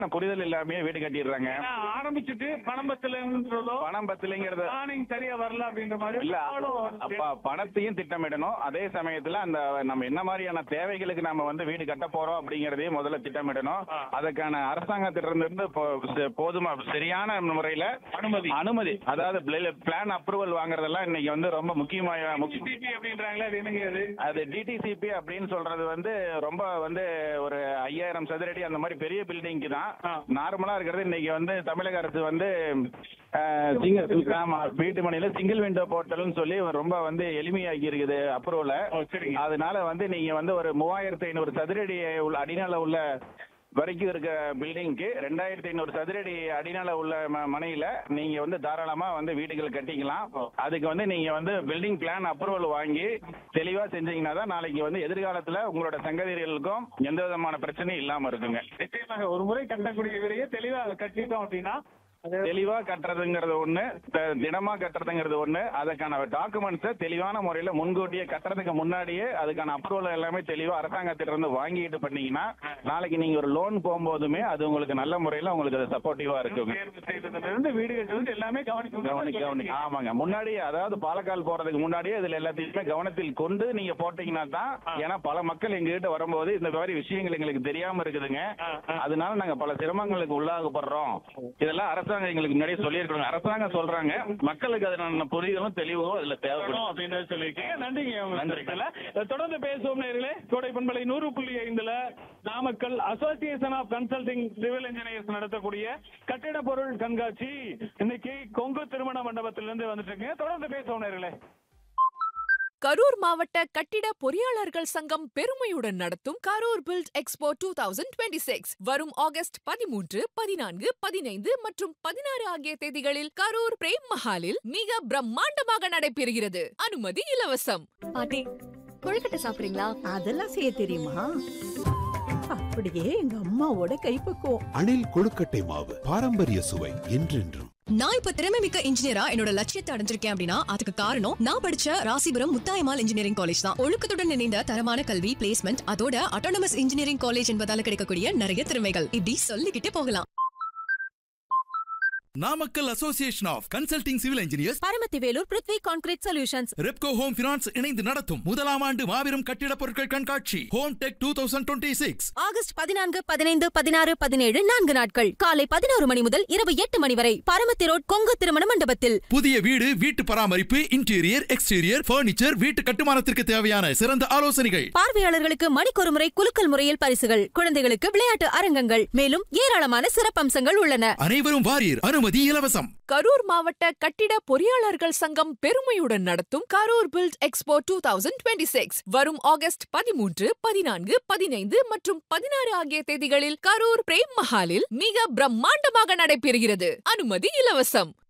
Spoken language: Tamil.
புரிதல் இல்லாமயே வீடு கட்டிடுறாங்க ஏன்னா ஆரம்பிச்சுட்டு பணம் பத்தலைன்றதோ பணம் பத்தலைங்கிறது பிளானிங் சரியா வரல அப்படின்ற மாதிரி இல்ல ஆளும் அப்ப பணத்தையும் திட்டமிடணும் அதே சமயத்துல அந்த நம்ம என்ன மாதிரியான தேவைகளுக்கு நாம வந்து வீடு கட்ட போறோம் அப்படிங்கறதையும் முதல்ல திட்டமிடணும் ஆ. அதுக்கான அரசாங்கத்திலிருந்து போ- ச- போதுமா சரியான முறையில அனுமதி. அனுமதி அதாவது பிளான் அப்ரூவல் வாங்குறதெல்லாம் இன்னைக்கு வந்து ரொம்ப முக்கியமான முக்கிய டிபி அப்படின்றாங்களே அது என்னங்க அது அது டிடிசிபி அப்படின்னு சொல்றது வந்து ரொம்ப வந்து ஒரு ஐயாயிரம் சதுரடி அந்த மாதிரி பெரிய பில்டிங்க்கு தான் ஆ. நார்மலா இருக்கிறது இன்னைக்கு வந்து தமிழக அரசு வந்து சிங்கிள் ஆமா வீட்டு மனையில சிங்கிள் விண்டோ போர்ட்டல்னு சொல்லி ரொம்ப வந்து எளிமையாக்கி இருக்குது அப்ரூவல ஓ, சரிங்க. அதனால வந்து நீங்க வந்து ஒரு மூவாயிரத்தி ஐநூறு சதுரடி உள்ள அடிநாள உள்ள வரைக்கும் இருக்க பில்டிங்க்கு ரெண்டாயிரத்தி ஐநூறு சதுரடி அடிநாள உள்ள ம- மனையில நீங்க வந்து தாராளமா வந்து வீடுகள் கட்டிக்கலாம் அதுக்கு வந்து நீங்க வந்து பில்டிங் பிளான் அப்ரூவல் வாங்கி தெளிவா செஞ்சீங்கன்னா தான் நாளைக்கு வந்து எதிர்காலத்துல உங்களோட சங்கதிகளுக்கும் எந்த விதமான பிரச்சனையும் இல்லாம இருக்குங்க நிச்சயமாக ஒரு முறை கட்டக்கூடிய வீடையே தெளிவா கட்டிட்டோம் அப்படின்னா அது தெளிவா கட்டுறதுங்கிறது ஒண்ணு த- தினமா கட்டுறதுங்கிறது ஒண்ணு அதுக்கான டாக்குமெண்ட்ஸை தெளிவான முறையில முன்கூட்டியே கட்டுறதுக்கு முன்னாடியே அதுக்கான அப்ரூவல் எல்லாமே தெளிவா அரசாங்கத்திட்ட இருந்து வாங்கிட்டு பண்ணீங்கன்னா நாளைக்கு நீங்க ஒரு லோன் போகும்போதுமே அது உங்களுக்கு நல்ல முறையில உங்களுக்கு அது சப்போர்ட்டிவா இருக்குங்க தேர்வு செய்ததுல இருந்து வீடு கட்டுறது எல்லாமே கவனிக்கணும் கவனி கவனி ஆமாங்க முன்னாடி அதாவது பாலக்கால் போறதுக்கு முன்னாடியே இதுல எல்லாத்தையுமே கவனத்தில் கொண்டு நீங்க போட்டீங்கன்னா தான் ஏன்னா பல மக்கள் எங்ககிட்ட வரும்போது இந்த மாதிரி விஷயங்கள் எங்களுக்கு தெரியாம இருக்குதுங்க ஆ, ஆ. அதனால நாங்க பல சிரமங்களுக்கு உள்ளாகப்படுறோம் இதெல்லாம் அரசாங்கம் எங்களுக்கு முன்னாடியே சொல்லியிருக்காங்க அரசாங்கம் சொல்றாங்க மக்களுக்கு அதனால புரிதலும் தெளிவும் இதுல தேவைப்படும் அப்படின்னு சொல்லியிருக்கீங்க நன்றிங்க உங்க நன்றி. கருத்துல. தொடர்ந்து பேசுவோம் நேர்களே கோடை பண்பலை நூறு புள்ளி ஐந்துல Namakkal association of consulting civil engineers நடத்தக்கூடிய கட்டிட பொருள் கண்காட்சி இன்னைக்கு கொங்கு திருமண மண்டபத்திலிருந்து வந்துட்டு இருக்குங்க தொடர்ந்து பேசுவோம் நேர்களே கரூர் மாவட்ட கட்டிட பொறியாளர்கள் சங்கம் பெருமையுடன் நடத்தும் Karur build expo two thousand twenty six வரும் ஆகஸ்ட் பதிமூன்று பதினான்கு பதினைந்து மற்றும் பதினாறு ஆகிய தேதிகளில் கரூர் பிரேம் மஹாலில் மிக பிரம்மாண்டமாக நடைபெறுகிறது அனுமதி இலவசம் பாட்டி கொழுக்கட்டை சாப்பிடுறீங்களா அதெல்லாம் செய்ய தெரியுமா அப்படியே எங்க அம்மாவோட கைப்பக்குவம் அணில் கொழுக்கட்டை மாவு பாரம்பரிய சுவை என்றென்றும் நான் இப்ப திறமை மிக்க இன்ஜினியரா என்னோட லட்சியத்தை அடைஞ்சிருக்கேன் அப்படின்னா அதுக்கு காரணம் நான் படிச்ச ராசிபுரம் முத்தாயமால் இன்ஜினியரிங் காலேஜ் தான் ஒழுக்கத்துடன் இணைந்த தரமான கல்வி பிளேஸ்மெண்ட் அதோட அட்டானமஸ் இன்ஜினியரிங் காலேஜ் என்பதால கிடைக்கக்கூடிய நிறைய திறமைகள் இப்படி சொல்லிக்கிட்டே போகலாம் Namakkal association of consulting civil engineers Paramathi Velur Prithvi concrete solutions Repco home finance இணைந்து நடத்தும் முதலாம் ஆண்டு மாபெரும் கட்டிடப் பொருட்கள் கண்காட்சி home tech two thousand twenty six August பதினான்கு பதினைந்து பதினாறு பதினேழு நான்கு நாட்கள் காலை பதினோரு மணி முதல் இரவு எட்டு மணி வரை பரமத்தி ரோட் கொங்கு திருமண மண்டபத்தில் புதிய வீடு வீட்டு பராமரிப்பு இன்டீரியர் எக்ஸ்டீரியர் பர்னிச்சர் வீட்டு கட்டுமானத்திற்கு தேவையான சிறந்த ஆலோசனைகள் பார்வையாளர்களுக்கு மணிக்கொரு முறை குலுக்கல் முறையில் பரிசுகள் குழந்தைகளுக்கு விளையாட்டு அரங்கங்கள் மேலும் ஏராளமான சிறப்பம்சங்கள் உள்ளன அனைவரும் வாரியர் அனுமதி இலவசம் கரூர் மாவட்ட கட்டிட பொறியாளர்கள் சங்கம் பெருமையுடன் நடத்தும் Karur build expo two thousand twenty six வரும் ஆகஸ்ட் பதிமூன்று பதினான்கு பதினைந்து மற்றும் பதினாறு ஆகிய தேதிகளில் கரூர் பிரேம் மஹாலில் மிக பிரம்மாண்டமாக நடைபெறுகிறது அனுமதி இலவசம்